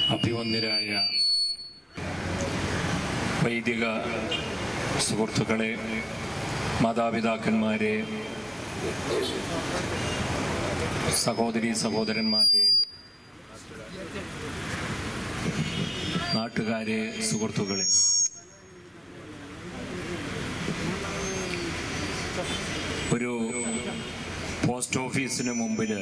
അഭിവന്ദ്യരായ വൈദിക സുഹൃത്തുക്കളെ മാതാപിതാക്കന്മാരെ സഹോദരി സഹോദരന്മാരെ നാട്ടുകാരെ സുഹൃത്തുക്കളെ ഒരു പോസ്റ്റ് ഓഫീസിന് മുമ്പിൽ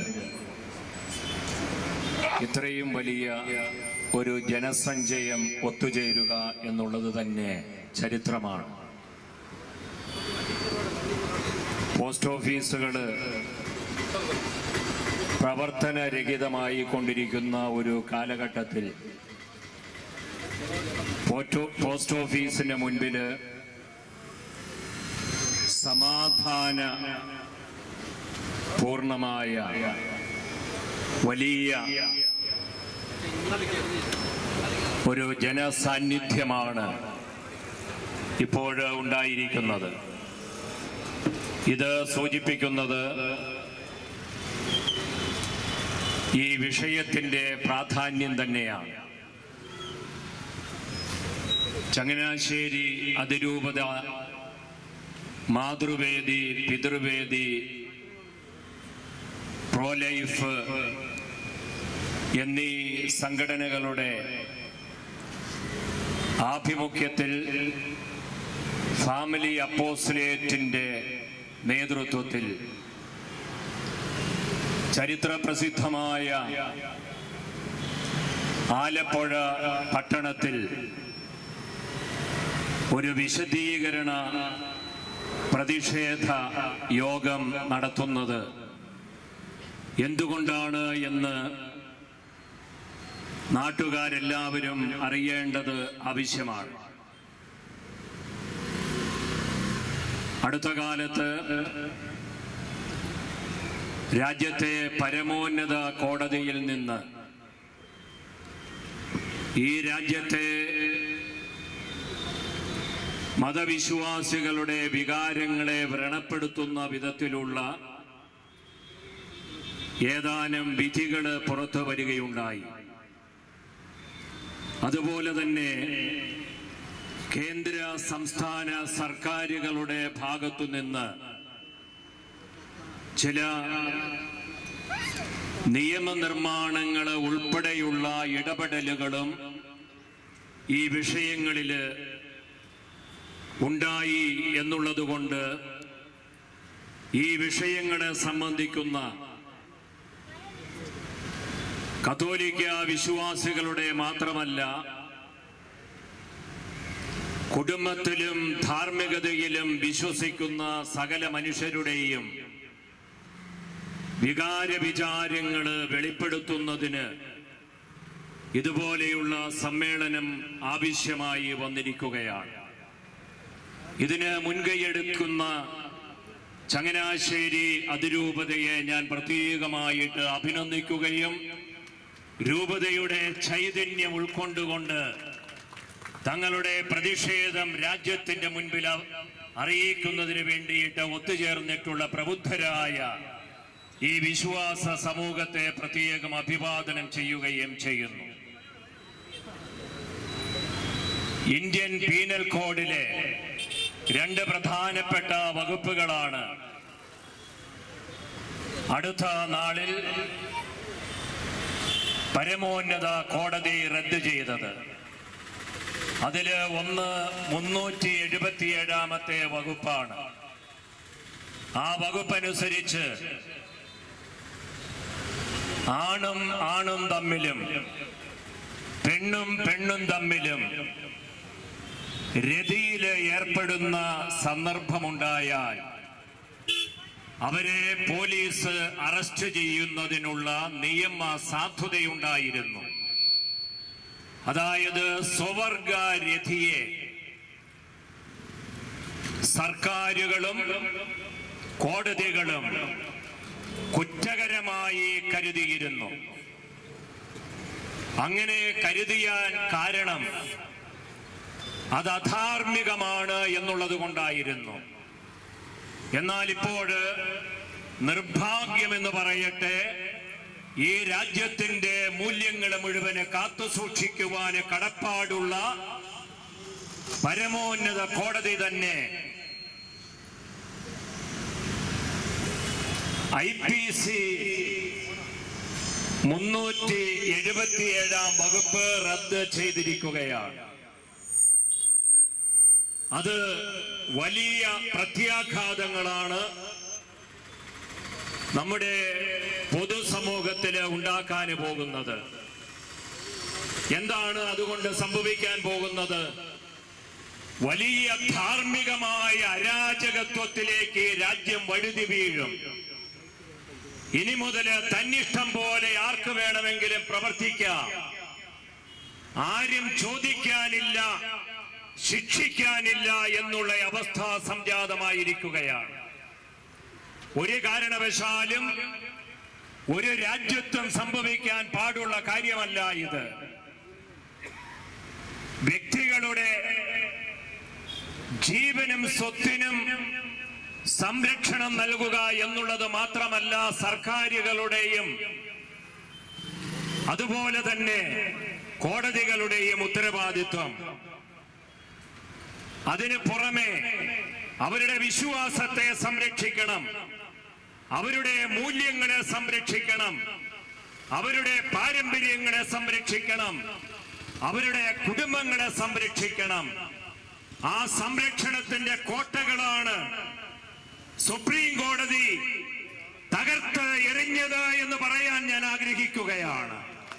ഇത്രയും വലിയ ഒരു ജനസഞ്ചയം ഒത്തുചേരുക എന്നുള്ളത് തന്നെ ചരിത്രമാണ് പോസ്റ്റ് ഓഫീസുകൾ പ്രവർത്തനരഹിതമായി കൊണ്ടിരിക്കുന്ന ഒരു കാലഘട്ടത്തിൽ പോറ്റോ- പോസ്റ്റ് ഓഫീസിന് മുൻപിൽ സമാധാന പൂർണമായ വലിയ ഒരു ജനസാന്നിധ്യമാണ് ഇപ്പോൾ ഉണ്ടായിരിക്കുന്നത് ഇത് സൂചിപ്പിക്കുന്നത് ഈ വിഷയത്തിന്റെ പ്രാധാന്യം തന്നെയാണ് ചങ്ങനാശ്ശേരി അതിരൂപത മാതൃവേദി പിതൃവേദി പ്രോലൈഫ് എന്നീ സംഘടനകളുടെ ആഭിമുഖ്യത്തിൽ ഫാമിലി അപ്പോസിലേറ്റിന്റെ നേതൃത്വത്തിൽ ചരിത്രപ്രസിദ്ധമായ ആലപ്പുഴ പട്ടണത്തിൽ ഒരു വിശദീകരണ പ്രതിഷേധ യോഗം നടത്തുന്നത് എന്തുകൊണ്ടാണ് എന്ന് നാട്ടുകാരെല്ലാവരും അറിയേണ്ടത് ആവശ്യമാണ് അടുത്ത കാലത്ത് രാജ്യത്തെ പരമോന്നത കോടതിയിൽ നിന്ന് ഈ രാജ്യത്തെ മതവിശ്വാസികളുടെ വികാരങ്ങളെ വ്രണപ്പെടുത്തുന്ന വിധത്തിലുള്ള ഏതാനും വിധികൾ പുറത്തു വരികയുണ്ടായി അതുപോലെ തന്നെ കേന്ദ്ര സംസ്ഥാന സർക്കാരുകളുടെ ഭാഗത്തു നിന്ന് ചില നിയമനിർമ്മാണങ്ങൾ ഉൾപ്പെടെയുള്ള ഇടപെടലുകളും ഈ വിഷയങ്ങളിൽ ഉണ്ടായി എന്നുള്ളതുകൊണ്ട് ഈ വിഷയങ്ങളെ സംബന്ധിക്കുന്ന കത്തോലിക്ക വിശ്വാസികളുടെ മാത്രമല്ല കുടുംബത്തിലും ധാർമ്മികതയിലും വിശ്വസിക്കുന്ന സകല മനുഷ്യരുടെയും വികാര വിചാരങ്ങൾ വെളിപ്പെടുത്തുന്നതിന് ഇതുപോലെയുള്ള സമ്മേളനം ആവശ്യമായി വന്നിരിക്കുകയാണ് ഇതിന് മുൻകൈയെടുക്കുന്ന ചങ്ങനാശ്ശേരി അതിരൂപതയെ ഞാൻ പ്രത്യേകമായിട്ട് അഭിനന്ദിക്കുകയും രൂപതയുടെ ചൈതന്യം ഉൾക്കൊണ്ടുകൊണ്ട് തങ്ങളുടെ പ്രതിഷേധം രാജ്യത്തിന്റെ മുൻപിൽ അ- അറിയിക്കുന്നതിന് വേണ്ടിയിട്ട് ഒത്തുചേർന്നിട്ടുള്ള പ്രബുദ്ധരായ ഈ വിശ്വാസ സമൂഹത്തെ പ്രത്യേകം അഭിവാദനം ചെയ്യുകയും ചെയ്യുന്നു ഇന്ത്യൻ പീനൽ കോഡിലെ രണ്ട് പ്രധാനപ്പെട്ട വകുപ്പുകളാണ് അടുത്ത നാളിൽ പരമോന്നത കോടതി റദ്ദ് ചെയ്തത് അതില് ഒന്ന് മുന്നൂറ്റി എഴുപത്തിയേഴാമത്തെ വകുപ്പാണ് ആ വകുപ്പനുസരിച്ച് ആണും ആണും തമ്മിലും പെണ്ണും പെണ്ണും തമ്മിലും രതിയില് ഏർപ്പെടുന്ന സന്ദർഭമുണ്ടായാൽ അവരെ പോലീസ് അറസ്റ്റ് ചെയ്യുന്നതിനുള്ള നിയമ സാധുതയുണ്ടായിരുന്നു അതായത് സ്വവർഗ രതിയെ സർക്കാരുകളും കോടതികളും കുറ്റകരമായി കരുതിയിരുന്നു അങ്ങനെ കരുതിയാൻ കാരണം അത് അധാർമികമാണ് എന്നുള്ളത് കൊണ്ടായിരുന്നു എന്നാൽ ഇപ്പോൾ നിർഭാഗ്യമെന്ന് പറയട്ടെ ഈ രാജ്യത്തിന്റെ മൂല്യങ്ങളെ മുഴുവന് കാത്തു സൂക്ഷിക്കുവാന് കടപ്പാടുള്ള പരമോന്നത കോടതി തന്നെ ഐ പി സി മുന്നൂറ്റി എഴുപത്തിയേഴാം വകുപ്പ് റദ്ദ് ചെയ്തിരിക്കുകയാണ് അത് വലിയ പ്രത്യാഘാതങ്ങളാണ് നമ്മുടെ പൊതുസമൂഹത്തിന് ഉണ്ടാക്കാൻ പോകുന്നത് എന്താണ് അതുകൊണ്ട് സംഭവിക്കാൻ പോകുന്നത് വലിയ ധാർമ്മികമായ അരാജകത്വത്തിലേക്ക് രാജ്യം വഴുതി വീഴും ഇനി മുതൽ തന്നിഷ്ടം പോലെ ആർക്ക് വേണമെങ്കിലും പ്രവർത്തിക്കാം ആരും ചോദിക്കാനില്ല ശിക്ഷിക്കാനില്ല എന്നുള്ള അവസ്ഥ സംജാതമായിരിക്കുകയാണ് ഒരു കാരണവശാലും ഒരു രാജ്യത്തും സംഭവിക്കാൻ പാടുള്ള കാര്യമല്ല ഇത് വ്യക്തികളുടെ ജീവനും സ്വത്തിനും സംരക്ഷണം നൽകുക എന്നുള്ളത് മാത്രമല്ല സർക്കാരുകളുടെയും അതുപോലെ തന്നെ കോടതികളുടെയും ഉത്തരവാദിത്വം അതിന് പുറമെ അവരുടെ വിശ്വാസത്തെ സംരക്ഷിക്കണം അവരുടെ മൂല്യങ്ങളെ സംരക്ഷിക്കണം അവരുടെ പാരമ്പര്യങ്ങളെ സംരക്ഷിക്കണം അവരുടെ കുടുംബങ്ങളെ സംരക്ഷിക്കണം ആ സംരക്ഷണത്തിന്റെ കോട്ടകളാണ് സുപ്രീം കോടതി തകർത്ത് എറിഞ്ഞത് എന്ന് പറയാൻ ഞാൻ ആഗ്രഹിക്കുകയാണ്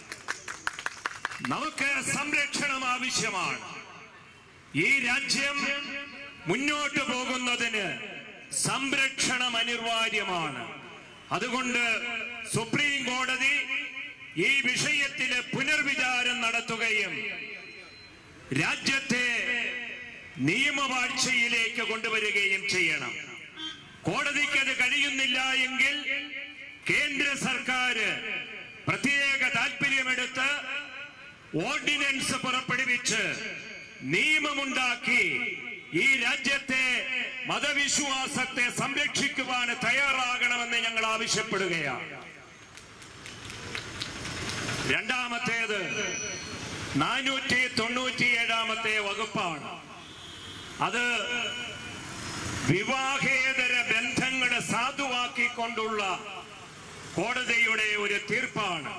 നമുക്ക് സംരക്ഷണം ആവശ്യമാണ് ഈ രാജ്യം മുന്നോട്ട് പോകുന്നതിന് സംരക്ഷണം അനിവാര്യമാണ് അതുകൊണ്ട് സുപ്രീം കോടതി ഈ വിഷയത്തില് പുനർവിചാരം നടത്തുകയും രാജ്യത്തെ നിയമവാഴ്ചയിലേക്ക് കൊണ്ടുവരികയും ചെയ്യണം കോടതിക്ക് അത് കഴിയുന്നില്ല എങ്കിൽ കേന്ദ്ര സർക്കാർ പ്രത്യേക താല്പര്യമെടുത്ത് ഓർഡിനൻസ് പുറപ്പെടുവിച്ച് നിയമമുണ്ടാക്കി ഈ രാജ്യത്തെ മതവിശ്വാസത്തെ സംരക്ഷിക്കുവാൻ തയ്യാറാകണമെന്ന് ഞങ്ങൾ ആവശ്യപ്പെടുകയാണ് രണ്ടാമത്തേത് നാനൂറ്റി തൊണ്ണൂറ്റിയേഴാമത്തെ വകുപ്പാണ് അത് വിവാഹേതര ബന്ധങ്ങളെ സാധുവാക്കിക്കൊണ്ടുള്ള കോടതിയുടെ ഒരു തീർപ്പാണ്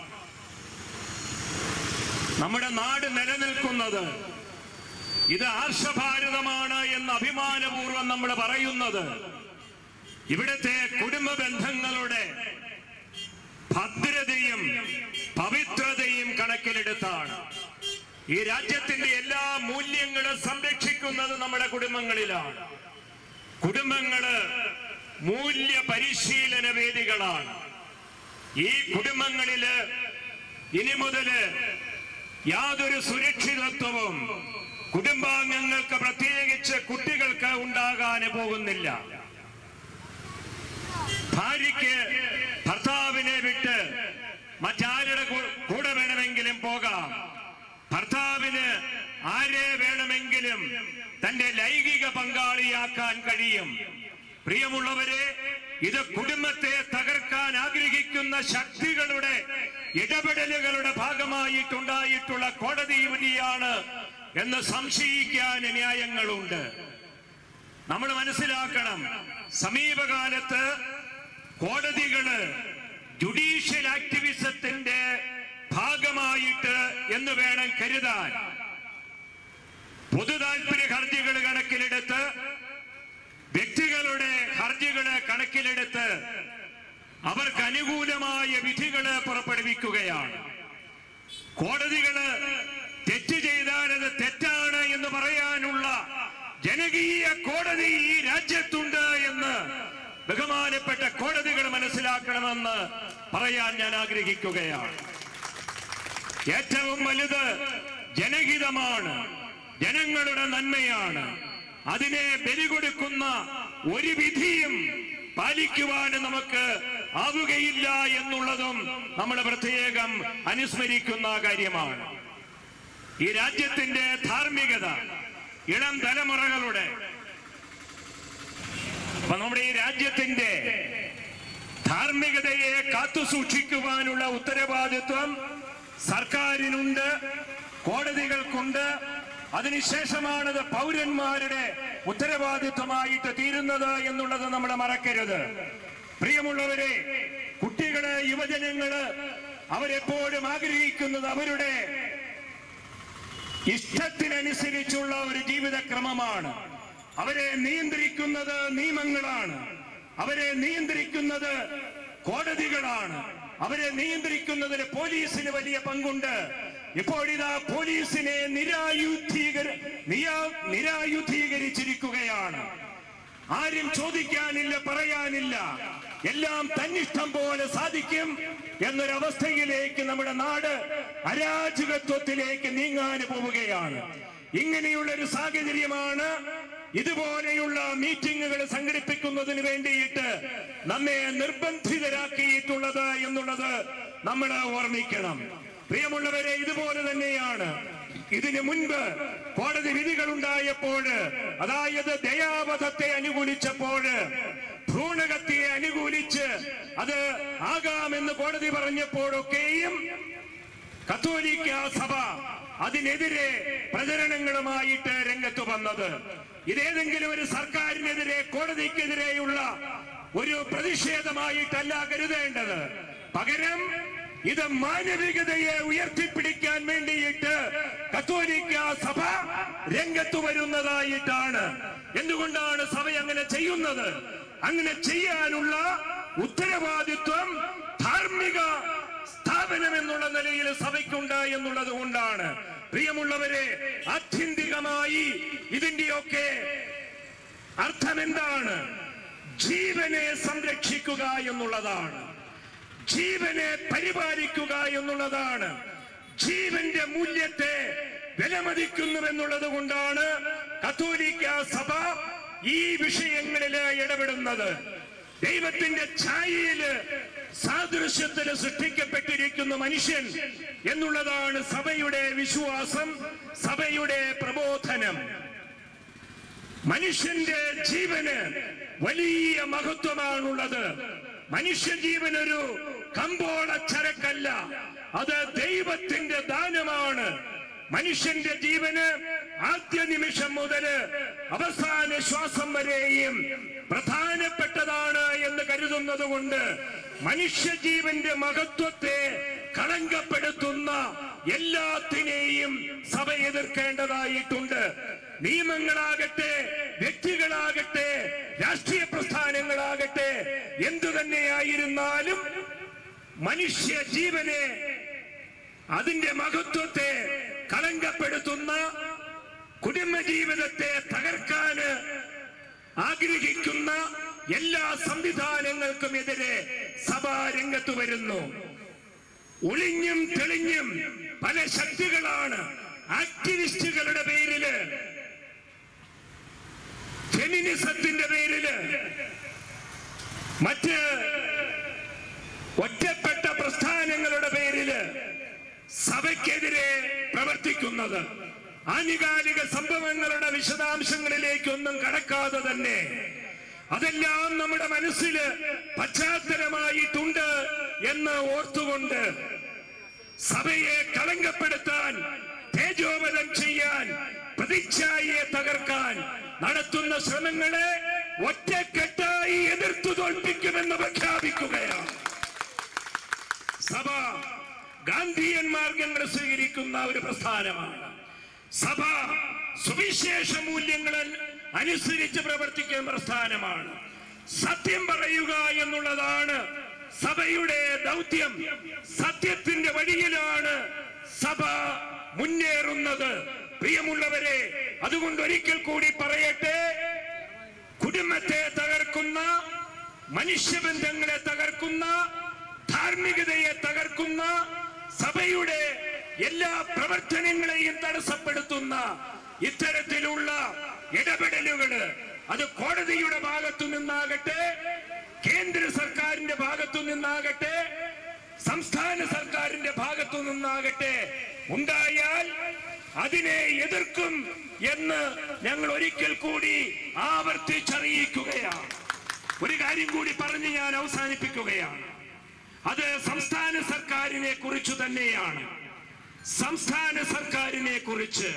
നമ്മുടെ നാട് നിലനിൽക്കുന്നത് ഇത് ആർഷഭാരതമാണ് എന്ന് അഭിമാനപൂർവ്വം നമ്മൾ പറയുന്നത് ഇവിടുത്തെ കുടുംബ ബന്ധങ്ങളുടെ ഭദ്രതയും പവിത്രതയും കണക്കിലെടുത്താണ് ഈ രാജ്യത്തിന്റെ എല്ലാ മൂല്യങ്ങളും സംരക്ഷിക്കുന്നത് നമ്മുടെ കുടുംബങ്ങളിലാണ് കുടുംബങ്ങള് മൂല്യ പരിശീലന വേദികളാണ് ഈ കുടുംബങ്ങളില് ഇനി മുതല് യാതൊരു സുരക്ഷിതത്വവും കുടുംബാംഗങ്ങൾക്ക് പ്രത്യേകിച്ച് കുട്ടികൾക്ക് ഉണ്ടാകാൻ പോകുന്നില്ല ഭാര്യയ്ക്ക് ഭർത്താവിനെ വിട്ട് മറ്റാരുടെ കൂ- കൂടെ വേണമെങ്കിലും പോകാം ഭർത്താവിന് ആരെ വേണമെങ്കിലും തന്റെ ലൈംഗിക പങ്കാളിയാക്കാൻ കഴിയും പ്രിയമുള്ളവരെ ഇത് കുടുംബത്തെ തകർക്കാൻ ആഗ്രഹിക്കുന്ന ശക്തികളുടെ ഇടപെടലുകളുടെ ഭാഗമായിട്ടുണ്ടായിട്ടുള്ള കോടതി വിധിയാണ് എന്ന് സംശയിക്കാൻ ന്യായങ്ങളുണ്ട് നമ്മൾ മനസ്സിലാക്കണം സമീപകാലത്ത് കോടതികള് ജുഡീഷ്യൽ ആക്ടിവിസത്തിന്റെ ഭാഗമായിട്ട് എന്ന് വേണം കരുതാൻ പൊതു താല്പര്യ ഹർജികൾ കണക്കിലെടുത്ത് വ്യക്തികളുടെ ഹർജികളെ കണക്കിലെടുത്ത് അവർക്ക് അനുകൂലമായ വിധികള് പുറപ്പെടുവിക്കുകയാണ് കോടതികള് തെറ്റ് ചെയ്താൽ അത് തെറ്റാണ് എന്ന് പറയാനുള്ള ജനകീയ കോടതി ഈ രാജ്യത്തുണ്ട് എന്ന് ബഹുമാനപ്പെട്ട കോടതികൾ മനസ്സിലാക്കണമെന്ന് പറയാൻ ഞാൻ ആഗ്രഹിക്കുകയാണ് ഏറ്റവും വലുത് ജനഹിതമാണ് ജനങ്ങളുടെ നന്മയാണ് അതിനെ ബലി കൊടുക്കുന്ന ഒരു വിധിയും പാലിക്കുവാൻ നമുക്ക് ആവുകയില്ല എന്നുള്ളതും നമ്മൾ പ്രത്യേകം അനുസ്മരിക്കുന്ന കാര്യമാണ് ഈ രാജ്യത്തിന്റെ ധാർമ്മികത ഇളം തലമുറകളുടെ അപ്പൊ നമ്മുടെ ഈ രാജ്യത്തിന്റെ ധാർമ്മികതയെ കാത്തുസൂക്ഷിക്കുവാനുള്ള ഉത്തരവാദിത്വം സർക്കാരിനുണ്ട് കോടതികൾക്കുണ്ട് അതിനുശേഷമാണത് പൗരന്മാരുടെ ഉത്തരവാദിത്വമായിട്ട് തീരുന്നത് എന്നുള്ളത് നമ്മൾ മറക്കരുത് പ്രിയമുള്ളവരെ കുട്ടികള് യുവജനങ്ങള് അവരെപ്പോഴും ആഗ്രഹിക്കുന്നത് അവരുടെ ഇഷ്ടത്തിനനുസരിച്ചുള്ള ഒരു ജീവിതക്രമമാണ് അവരെ നിയന്ത്രിക്കുന്നത് നിയമങ്ങളാണ് അവരെ നിയന്ത്രിക്കുന്നത് കോടതികളാണ് അവരെ നിയന്ത്രിക്കുന്നതിന് പോലീസിന് വലിയ പങ്കുണ്ട് ഇപ്പോഴിതാ പോലീസിനെ നിരായുധീകര നിരാ- നിരായുധീകരിച്ചിരിക്കുകയാണ് ആരും ചോദിക്കാനില്ല പറയാനില്ല എല്ലാം തന്നിഷ്ടം പോലെ സാധിക്കും എന്നൊരവസ്ഥയിലേക്ക് നമ്മുടെ നാട് അരാജകത്വത്തിലേക്ക് നീങ്ങാൻ പോവുകയാണ് ഇങ്ങനെയുള്ള ഒരു സാഹചര്യമാണ് ഇതുപോലെയുള്ള മീറ്റിംഗുകൾ സംഘടിപ്പിക്കുന്നതിന് വേണ്ടിയിട്ട് നമ്മെ നിർബന്ധിതരാക്കിയിട്ടുള്ളത് എന്നുള്ളത് നമ്മൾ ഓർമ്മിക്കണം പ്രിയമുള്ളവരെ ഇതുപോലെ തന്നെയാണ് ഇതിനു മുൻപ് കോടതി വിധികൾ ഉണ്ടായപ്പോൾ അതായത് ദയാവധത്തെ അനുകൂലിച്ചപ്പോൾ ഭ്രൂണകത്തിയെ അനുകൂലിച്ച് അത് ആകാമെന്ന് കോടതി പറഞ്ഞപ്പോഴൊക്കെയും കത്തോലിക്ക സഭ അതിനെതിരെ പ്രചരണങ്ങളുമായിട്ട് രംഗത്ത് വന്നത് ഇതേതെങ്കിലും ഒരു സർക്കാരിനെതിരെ കോടതിക്കെതിരെയുള്ള ഒരു പ്രതിഷേധമായിട്ടല്ല കരുതേണ്ടത് പകരം ഇത് മാനവികതയെ ഉയർത്തിപ്പിടിക്കാൻ വേണ്ടിയിട്ട് കത്തോലിക്ക സഭ രംഗത്ത് വരുന്നതായിട്ടാണ് എന്തുകൊണ്ടാണ് സഭ അങ്ങനെ ചെയ്യുന്നത് അങ്ങനെ ചെയ്യാനുള്ള ഉത്തരവാദിത്വം ധാർമ്മിക സ്ഥാപനം എന്നുള്ള നിലയിൽ സഭയ്ക്കുണ്ട് എന്നുള്ളത് കൊണ്ടാണ് പ്രിയമുള്ളവരെ ആത്യന്തികമായി ഇതിന്റെയൊക്കെ അർത്ഥം എന്താണ് ജീവനെ സംരക്ഷിക്കുക എന്നുള്ളതാണ് ജീവനെ പരിപാലിക്കുക എന്നുള്ളതാണ് ജീവന്റെ മൂല്യത്തെ വിലമതിക്കുന്നുവെന്നുള്ളത് കൊണ്ടാണ് കത്തോലിക്ക സഭ ഈ വിഷയങ്ങളിൽ ഇടപെടുന്നത് ദൈവത്തിന്റെ ഛായയില് സാദൃശ്യത്തിന് സൃഷ്ടിക്കപ്പെട്ടിരിക്കുന്ന മനുഷ്യൻ എന്നുള്ളതാണ് സഭയുടെ വിശ്വാസം സഭയുടെ പ്രബോധനം മനുഷ്യന്റെ ജീവന് വലിയ മഹത്വമാണുള്ളത് മനുഷ്യ ജീവൻ ഒരു കമ്പോള ചരക്കല്ല അത് ദൈവത്തിന്റെ ദാനമാണ് മനുഷ്യന്റെ ജീവന് ആദ്യ നിമിഷം മുതല് അവസാന ശ്വാസം വരെയും പ്രധാനപ്പെട്ടതാണ് എന്ന് കരുതുന്നത് കൊണ്ട് മനുഷ്യജീവന്റെ മഹത്വത്തെ കളങ്കപ്പെടുത്തുന്ന എല്ലാത്തിനെയും സഭ എതിർക്കേണ്ടതായിട്ടുണ്ട് നിയമങ്ങളാകട്ടെ വ്യക്തികളാകട്ടെ രാഷ്ട്രീയ പ്രസ്ഥാനങ്ങളാകട്ടെ എന്തു തന്നെയായിരുന്നാലും മനുഷ്യ ജീവനെ അതിന്റെ മഹത്വത്തെ കളങ്കപ്പെടുത്തുന്ന കുടുംബജീവിതത്തെ തകർക്കാന് ആഗ്രഹിക്കുന്ന എല്ലാ സംവിധാനങ്ങൾക്കും എതിരെ സഭ രംഗത്ത് വരുന്നു ഒളിഞ്ഞും തെളിഞ്ഞും പല ശക്തികളാണ് ആക്ടിവിസ്റ്റുകളുടെ പേരില് ഫെമിനിസത്തിന്റെ പേരില് മറ്റ് ഒറ്റപ്പെട്ട പ്രസ്ഥാനങ്ങളുടെ പേരില് സഭയ്ക്കെതിരെ പ്രവർത്തിക്കുന്നത് ആനുകാലിക സംഭവങ്ങളുടെ വിശദാംശങ്ങളിലേക്കൊന്നും കടക്കാതെ തന്നെ അതെല്ലാം നമ്മുടെ മനസ്സിൽ പശ്ചാത്തലമായിട്ടുണ്ട് എന്ന് ഓർത്തുകൊണ്ട് സഭയെ കളങ്കപ്പെടുത്താൻ തേജോവധം ചെയ്യാൻ പ്രതിച്ഛായയെ തകർക്കാൻ നടത്തുന്ന ശ്രമങ്ങളെ ഒറ്റക്കെട്ടായി എതിർത്തു തോൽപ്പിക്കുമെന്ന് പ്രഖ്യാപിക്കുകയാണ് സഭ ഗാന്ധിയൻ മാർഗങ്ങൾ സ്വീകരിക്കുന്ന ഒരു പ്രസ്ഥാനമാണ് സഭ സുവിശേഷ മൂല്യങ്ങൾ അനുസരിച്ച് പ്രവർത്തിക്കുന്ന പ്രസ്ഥാനമാണ് സത്യം പറയുക എന്നുള്ളതാണ് സഭയുടെ ദൗത്യം സത്യത്തിന്റെ വഴിയിലാണ് സഭ മുന്നേറുന്നത് പ്രിയമുള്ളവരെ അതുകൊണ്ട് ഒരിക്കൽ കൂടി പറയട്ടെ കുടുംബത്തെ തകർക്കുന്ന മനുഷ്യബന്ധങ്ങളെ തകർക്കുന്ന ധാർമ്മികതയെ തകർക്കുന്ന സഭയുടെ എല്ലാ പ്രവർത്തനങ്ങളെയും തടസ്സപ്പെടുത്തുന്ന ഇത്തരത്തിലുള്ള ഇടപെടലുകള് അത് കോടതിയുടെ ഭാഗത്തു നിന്നാകട്ടെ കേന്ദ്ര സർക്കാരിന്റെ ഭാഗത്തു നിന്നാകട്ടെ സംസ്ഥാന സർക്കാരിന്റെ ഭാഗത്തു നിന്നാകട്ടെ ഉണ്ടായാൽ അതിനെ എതിർക്കും എന്ന് ഞങ്ങൾ ഒരിക്കൽ കൂടി ആവർത്തിച്ചറിയിക്കുകയാണ് ഒരു കാര്യം കൂടി പറഞ്ഞ് ഞാൻ അവസാനിപ്പിക്കുകയാണ് അത് സംസ്ഥാന സർക്കാരിനെ കുറിച്ചു തന്നെയാണ് സംസ്ഥാന സർക്കാരിനെ കുറിച്ച്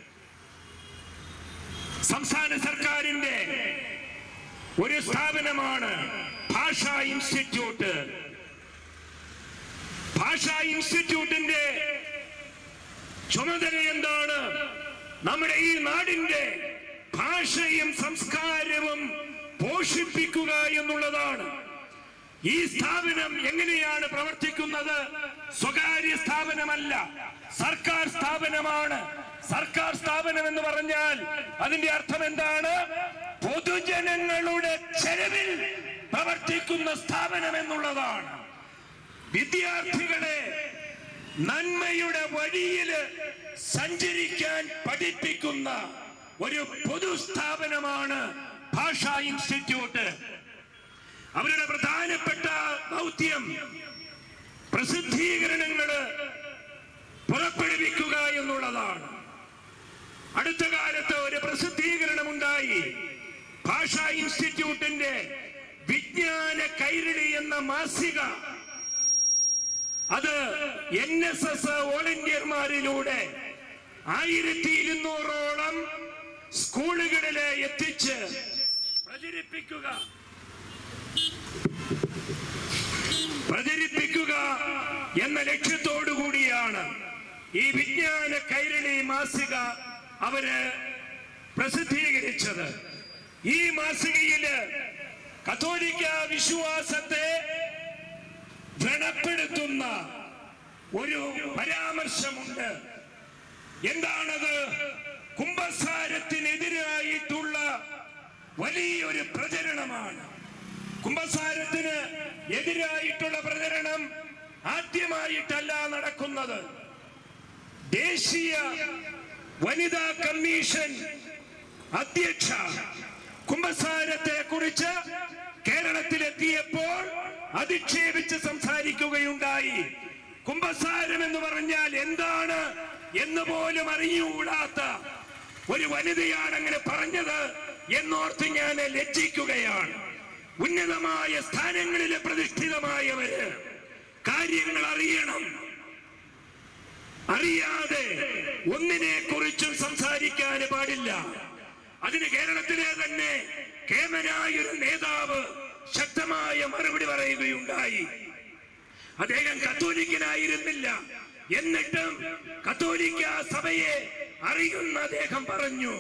സംസ്ഥാന സർക്കാരിന്റെ ഒരു സ്ഥാപനമാണ് ഭാഷാ ഇൻസ്റ്റിറ്റ്യൂട്ട് ഭാഷാ ഇൻസ്റ്റിറ്റ്യൂട്ടിന്റെ ചുമതല എന്താണ് നമ്മുടെ ഈ നാടിന്റെ ഭാഷയും സംസ്കാരവും പോഷിപ്പിക്കുക എന്നുള്ളതാണ് ഈ സ്ഥാപനം എങ്ങനെയാണ് പ്രവർത്തിക്കുന്നത് സ്വകാര്യ സ്ഥാപനമല്ല സർക്കാർ സ്ഥാപനമാണ് സർക്കാർ സ്ഥാപനം എന്ന് പറഞ്ഞാൽ അതിന്റെ അർത്ഥം എന്താണ് പൊതുജനങ്ങളുടെ ചെലവിൽ പ്രവർത്തിക്കുന്ന സ്ഥാപനം എന്നുള്ളതാണ് വിദ്യാർത്ഥികളെ നന്മയുടെ വഴിയിൽ സഞ്ചരിക്കാൻ പഠിപ്പിക്കുന്ന ഒരു പൊതു സ്ഥാപനമാണ് ഭാഷാ ഇൻസ്റ്റിറ്റ്യൂട്ട് അവരുടെ പ്രധാനപ്പെട്ട ദൗത്യം പ്രസിദ്ധീകരണങ്ങള് പുറപ്പെടുവിക്കുക എന്നുള്ളതാണ് അടുത്ത കാലത്ത് ഒരു പ്രസിദ്ധീകരണം ഉണ്ടായി ഭാഷാ ഇൻസ്റ്റിറ്റ്യൂട്ടിന്റെ വിജ്ഞാന കൈരളി എന്ന മാസിക അത് എൻ എസ് എസ് വോളണ്ടിയർമാരിലൂടെ ആയിരത്തി ഇരുന്നൂറോളം സ്കൂളുകളിലെ എത്തിച്ച് പ്രചരിപ്പിക്കുക പ്രചരിപ്പിക്കുക എന്ന ലക്ഷ്യത്തോടു കൂടിയാണ് ഈ വിജ്ഞാന കൈരളി മാസിക അവര് പ്രസിദ്ധീകരിച്ചത് ഈ മാസികയില് കത്തോലിക്ക വിശ്വാസത്തെ വ്രണപ്പെടുത്തുന്ന ഒരു പരാമർശമുണ്ട് എന്താണത് കുംഭസാരത്തിനെതിരായിട്ടുള്ള വലിയൊരു പ്രചരണമാണ് കുംഭസാരത്തിന് എതിരായിട്ടുള്ള പ്രചരണം ആദ്യമായിട്ടല്ല നടക്കുന്നത് ദേശീയ വനിതാ കമ്മീഷൻ അധ്യക്ഷ കുംഭസാരത്തെ കുറിച്ച് കേരളത്തിലെത്തിയപ്പോൾ അധിക്ഷേപിച്ച് സംസാരിക്കുകയുണ്ടായി കുംഭസാരം എന്ന് പറഞ്ഞാൽ എന്താണ് എന്ന് പോലും അറിഞ്ഞുകൂടാത്ത ഒരു വനിതയാണ് അങ്ങനെ പറഞ്ഞത് എന്നോർത്ത് ഞാൻ ലജ്ജിക്കുകയാണ് ഉന്നതമായ സ്ഥാനങ്ങളിൽ പ്രതിഷ്ഠിതമായവര് കാര്യങ്ങൾ അറിയണം അറിയാതെ ഒന്നിനെ കുറിച്ചും സംസാരിക്കാൻ പാടില്ല അതിന് കേരളത്തിലെ തന്നെ കേമനായ ഒരു നേതാവ് ശക്തമായ മറുപടി പറയുകയുണ്ടായി അദ്ദേഹം കത്തോലിക്കനായിരുന്നില്ല എന്നിട്ടും കത്തോലിക്ക സഭയെ അറിയുന്ന അദ്ദേഹം പറഞ്ഞു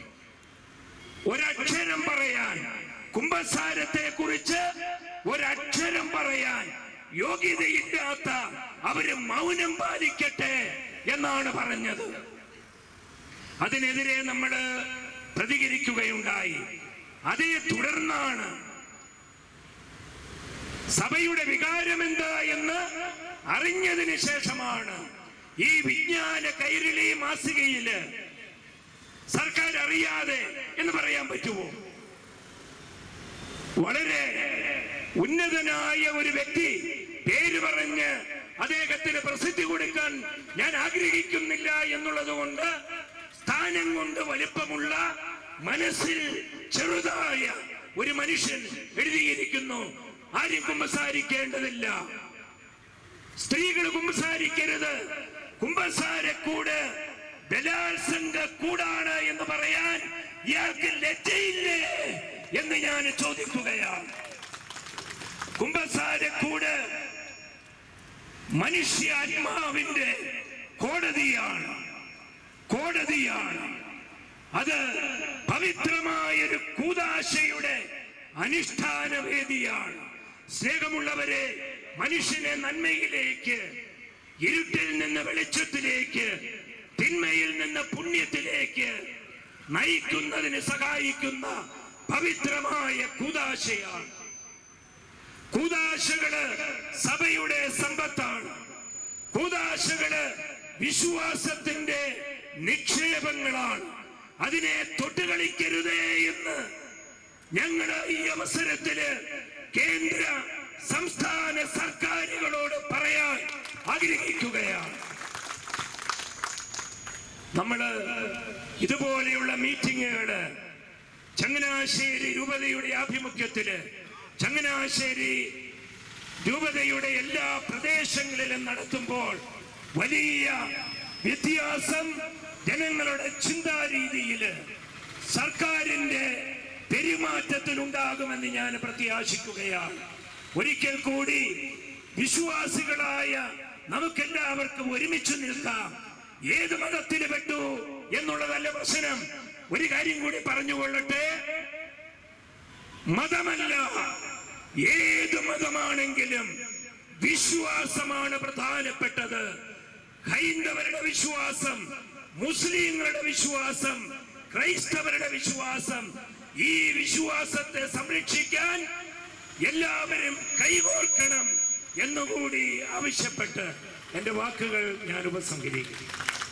ഒരക്ഷരം പറയാൻ കുംഭസാരത്തെ കുറിച്ച് ഒരക്ഷരം പറയാൻ യോഗ്യതയില്ലാത്ത അവര് മൗനം പാലിക്കട്ടെ എന്നാണ് പറഞ്ഞത് അതിനെതിരെ നമ്മൾ പ്രതികരിക്കുകയുണ്ടായി അതേ തുടർന്നാണ് സഭയുടെ വികാരം എന്താ എന്ന് അറിഞ്ഞതിന് ശേഷമാണ് ഈ വിജ്ഞാന കൈരളി മാസികയില് സർക്കാർ അറിയാതെ എന്ന് പറയാൻ പറ്റുമോ വളരെ ഉന്നതനായ ഒരു വ്യക്തി പേര് പറഞ്ഞ് അദ്ദേഹത്തിന് പ്രസിദ്ധി കൊടുക്കാൻ ഞാൻ ആഗ്രഹിക്കുന്നില്ല എന്നുള്ളത് കൊണ്ട് സ്ഥാനം കൊണ്ട് വലിപ്പമുള്ള മനസ്സിൽ ചെറുതായ ഒരു മനുഷ്യൻ എഴുതിയിരിക്കുന്നു ആരും കുമ്പസാരിക്കേണ്ടതില്ല സ്ത്രീകൾ കുമ്പസാരിക്കരുത് കുമ്പസാരക്കൂട് ബലാത്സംഗ കൂടാണ് എന്ന് പറയാൻ ഇയാൾക്ക് ലജ്ജയില്ലേ എന്ന് ഞാൻ ചോദിക്കുകയാണ് കുമ്പസാരക്കൂട് മനുഷ്യാത്മാവിന്റെ കോടതിയാണ് കോടതിയാണ് അത് പവിത്രമായ ഒരു കൂതാശയുടെ അനുഷ്ഠാന വേദിയാണ് സ്നേഹമുള്ളവരെ മനുഷ്യനെ നന്മയിലേക്ക് ഇരുട്ടിൽ നിന്ന് വെളിച്ചത്തിലേക്ക് തിന്മയിൽ നിന്ന് പുണ്യത്തിലേക്ക് നയിക്കുന്നതിന് സഹായിക്കുന്ന പവിത്രമായ കൂതാശയാണ് കൂതാശകള് സഭയുടെ സമ്പത്താണ് കൂതാശകള് വിശ്വാസത്തിന്റെ നിക്ഷേപങ്ങളാണ് അതിനെ തൊട്ടുകളിക്കരുതേ എന്ന് ഞങ്ങൾ ഈ അവസരത്തില് കേന്ദ്ര സംസ്ഥാന സർക്കാരുകളോട് പറയാൻ ആഗ്രഹിക്കുകയാണ് നമ്മള് ഇതുപോലെയുള്ള മീറ്റിങ്ങുകള് ചങ്ങനാശ്ശേരി രൂപതയുടെ ആഭിമുഖ്യത്തില് ചങ്ങനാശ്ശേരി രൂപതയുടെ എല്ലാ പ്രദേശങ്ങളിലും നടത്തുമ്പോൾ വലിയ വ്യത്യാസം ജനങ്ങളുടെ ചിന്താരീതിയിൽ സർക്കാരിന്റെ പെരുമാറ്റത്തിലുണ്ടാകുമെന്ന് ഞാൻ പ്രത്യാശിക്കുകയാണ് ഒരിക്കൽ കൂടി വിശ്വാസികളായ നമുക്കെല്ലാവർക്കും ഒരുമിച്ച് നിൽക്കാം ഏത് മതത്തിൽ പെട്ടു എന്നുള്ളതല്ല പ്രശ്നം ഒരു കാര്യം കൂടി പറഞ്ഞുകൊള്ളട്ടെ മതമല്ല ഏത് മതമാണെങ്കിലും വിശ്വാസമാണ് പ്രധാനപ്പെട്ടത് ഹൈന്ദവരുടെ വിശ്വാസം മുസ്ലിങ്ങളുടെ വിശ്വാസം ക്രൈസ്തവരുടെ വിശ്വാസം ഈ വിശ്വാസത്തെ സംരക്ഷിക്കാൻ എല്ലാവരും കൈകോർക്കണം എന്നുകൂടി ആവശ്യപ്പെട്ട് എന്റെ വാക്കുകൾ ഞാൻ ഉപസംഹരിക്കുന്നു